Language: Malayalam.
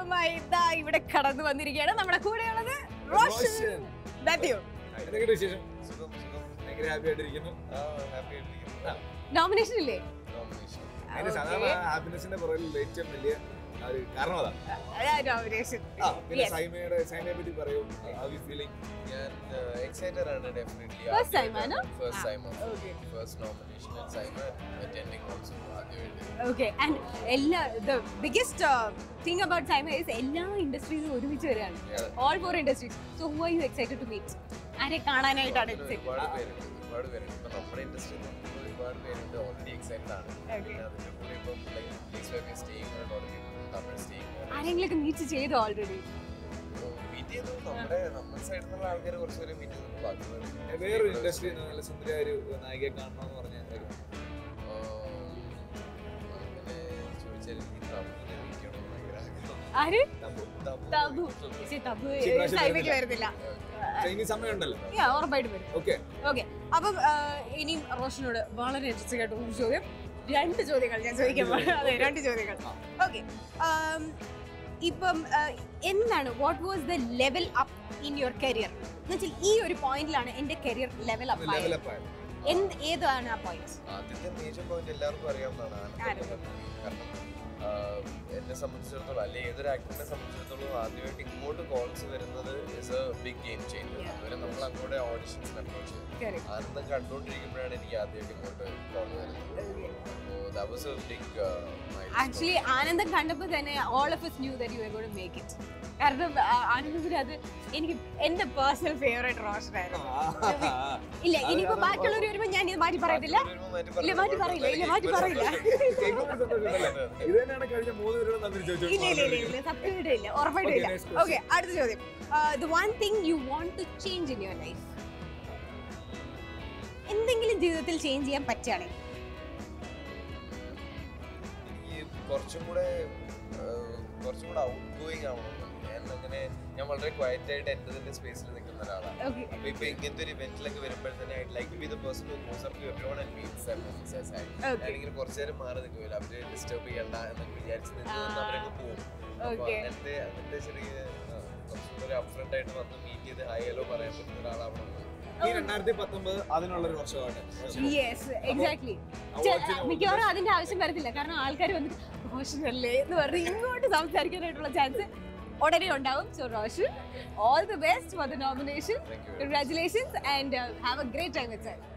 വിശേഷങ്ങളുമായി ഇതാ ഇവിടെ കടന്നു വന്നിരിക്കുകയാണ് നമ്മുടെ കൂടെയുള്ളത് റോഷൻ റോഷൻ. മാത്യു എന്തൊക്കെയുണ്ട് വിശേഷം സുഖം സുഖം ഭയങ്കര ഹാപ്പി ആയിട്ടിരിക്കുന്നു ആ ഹാപ്പി ആയിട്ടിരിക്കുന്നു നോമിനേഷൻ ഇല്ലേ നോമിനേഷൻ അതിന്റെ സാധാരണ ഹാപ്പിനെസിന്റെ പുറകിൽ ഏറ്റവും വലിയ ആ ഒരു കാരണം അതാണ് നോമിനേഷൻ ആ, പിന്നെ സൈമയുടെ സൈമയെ പറ്റി പറയൂ ഹൗ യു ഫീലിംഗ് ഞാൻ എക്സൈറ്റഡ് ആണ് ഡെഫിനറ്റ്ലി First time ആണോ? First time Okay. First nomination and SIIMA attending also ആദ്യമായിട്ട് ഓക്കെ ആൻഡ് എല്ലാ the biggest thing about SIIMA is എല്ലാ ഇൻഡസ്ട്രീസും ഒരുമിച്ച് വരികയാണ് Yeah. All four industries so who are you excited to meet ആരെ കാണാനായിട്ടാണ് എക്സൈറ്റഡ് ഒരുപാട് പേരുണ്ട് ഒരുപാട് പേരുണ്ട് ഇപ്പൊ നമ്മുടെ ഇൻഡസ്ട്രിയിൽ ഒരുപാട് പേരുണ്ട് ഓൾറെഡി എക്സൈറ്റഡ് ആണ് Okay. പിന്നെ അതിന്റെ കൂടെ ഇപ്പം ലൈക്ക് സ്റ്റേയിങ് തുടങ്ങി തമിഴ് സ്റ്റേയിങ് ആരെങ്കിലും മീറ്റ് ചെയ്തു ഓൾറെഡി മീറ്റ് ചെയ്തു നമ്മുടെ നമ്മുടെ സൈഡിൽ നിന്നുള്ള ആൾക്കാർ കുറച്ചുപേരെ മീറ്റ് ചെയ്തു ബാക്കി വേറൊരു ഇൻഡസ്ട്രി നല്ല സുന്ദരിയായ ഒരു നായികയെ കാണണമെന്ന് പറഞ്ഞ കാര്യം. അങ്ങനെ ചോദിച്ചാൽ എനിക്ക് തമിഴിനെ meet ചെയ്യണമെന്ന് ഭയങ്കര ആഗ്രഹം. ആര് തബു. തമിഴ് തബു ഇഷ്ടം. പക്ഷേ തബു ഈ പ്രാവശ്യം സൈമയ്ക്ക് വരുന്നില്ല പക്ഷേ ഇനി സമയമുണ്ടല്ലോ Yeah, ഉറപ്പായിട്ടും വരും ഓക്കെ ഓക്കെ അപ്പം ആ, ഇനിയും റോഷനോട് വളരെ ഇൻട്രസ്റ്റിംഗ് ആയിട്ടുള്ള ഒരു ചോദ്യം രണ്ട് ചോദ്യങ്ങൾ ഞാൻ ചോദിക്കാൻ പോകുന്നു. അതെ രണ്ട് ചോദ്യങ്ങൾ ഓക്കെ ഇപ്പം ആ, എന്താണ് what was the level up in your career എന്നുവെച്ചാൽ ഈ ഒരു പോയിന്റിലാണ് എന്റെ കരിയർ ലെവൽ അപ്പ് ആയത് ലെവലപ്പ് ആയത് എന്ത് ഏതാണ് ആ പോയിന്റ് ആദ്യത്തെ മേജർ പോയിന്റ് എല്ലാവർക്കും അറിയാവുന്നതാണ് ആനന്ദം കാരണം ആഹ്, എന്നെ സംബന്ധിച്ചിടത്തോളം അല്ലെ ഏതൊരു ആക്ടറിനെ സംബന്ധിച്ചിടത്തോളം ആദ്യമായിട്ട് ഇങ്ങോട്ട് കോൾസ് വരുന്നത് is a big game changer Yeah. അതുവരെ നമ്മൾ അങ്ങോട്ട് ഓഡിഷൻസ് അപ്രോച്ച് ചെയ്തു ആനന്ദം കണ്ടുകൊണ്ടിരിക്കുമ്പോഴാണ് എനിക്ക് ആദ്യമായിട്ട് ഇങ്ങോട്ട് കോൾ വരുന്നത് അപ്പോൾ that was a big actually ആനന്ദം കണ്ടപ്പോൾ തന്നെ all of us knew that you are going make it കാരണം ആ, ആനന്ദത്തിന് അത് എനിക്ക് എന്റെ പേഴ്സണൽ ഫേവറേറ്റ് റോഷനായിരുന്നു ഇല്ല ഇനിയിപ്പോ ബാക്കിയുള്ളവർ വരുമ്പോൾ ഞാൻ ഇത് മാറ്റി പറയത്തില്ല ഇല്ല മാറ്റി പറയില്ല ഇല്ല മാറ്റി പറയില്ല കേൾക്കുമ്പോൾ ഒരു സന്തോഷമുണ്ടല്ലേ? ഇത് തന്നെയാണ് കഴിഞ്ഞ മൂന്ന് പേരോട് തമ്മിൽ ചോദിച്ചത് ഇല്ല ഇല്ല ഇല്ല ഇല്ല സത്യമായിട്ടും ഇല്ല ഉറപ്പായിട്ടും ഇല്ല Okay, next question. ഓക്കെ അടുത്ത ചോദ്യം the one thing you want to change in your life എന്തെങ്കിലും ജീവിതത്തിൽ ചേഞ്ച് ചെയ്യാൻ പറ്റുകയാണെങ്കിൽ എനിക്ക് കുറച്ചും കൂടെ ആഹ്, കുറച്ചും കൂടെ ഔട്ട് ഗോയിങ് ആവണം ഞാൻ അങ്ങനെ ഞാൻ വളരെ ക്വയറ്റ് ആയിട്ട് എൻ്റെ തന്നെ സ്പേസിൽ നിൽക്കുന്ന ഒരാളാണ് ഓക്കെ അപ്പൊ ഇപ്പൊ ഇങ്ങനത്തെ ഒരു ഇവന്റിലൊക്കെ വരുമ്പോഴത്തന്നെ I like to be the person who goes up to everyone and meets them and says hi Okay. ഞാനിങ്ങനെ കുറച്ച് നേരം മാറി നിൽക്കില്ല അവര് ഡിസ്റ്റർബ് ചെയ്യണ്ട എന്നൊക്കെ വിചാരിച്ച് നിന്ന് ആ. അവരങ്ങ് പോകും അപ്പൊ Okay. അങ്ങനത്തെ അങ്ങനത്തെ ചെറിയ ആ, കുറച്ചും കൂടെ ഒരു അപ്രണ്ട് ആയിട്ട് വന്ന് മീറ്റ് ചെയ്ത് ഹായ് ഹലോ പറയാൻ പറ്റുന്ന ഒരാളാവണം ഈ രണ്ടായിരത്തി പത്തൊമ്പത് അതിനുള്ള ഒരു വർഷമാണ് യെസ് എക്സാക്ട്ലി മിക്കവാറും അതിന്റെ ആവശ്യം വരത്തില്ല കാരണം ആൾക്കാർ വന്നിട്ട് റോഷനല്ലേ എന്ന് പറഞ്ഞ് ഇങ്ങോട്ട് സംസാരിക്കാനായിട്ടുള്ള ചാൻസ് ഉടനെ ഉണ്ടാവും so Roshan all the best for the nomination thank you congratulations and have a great time with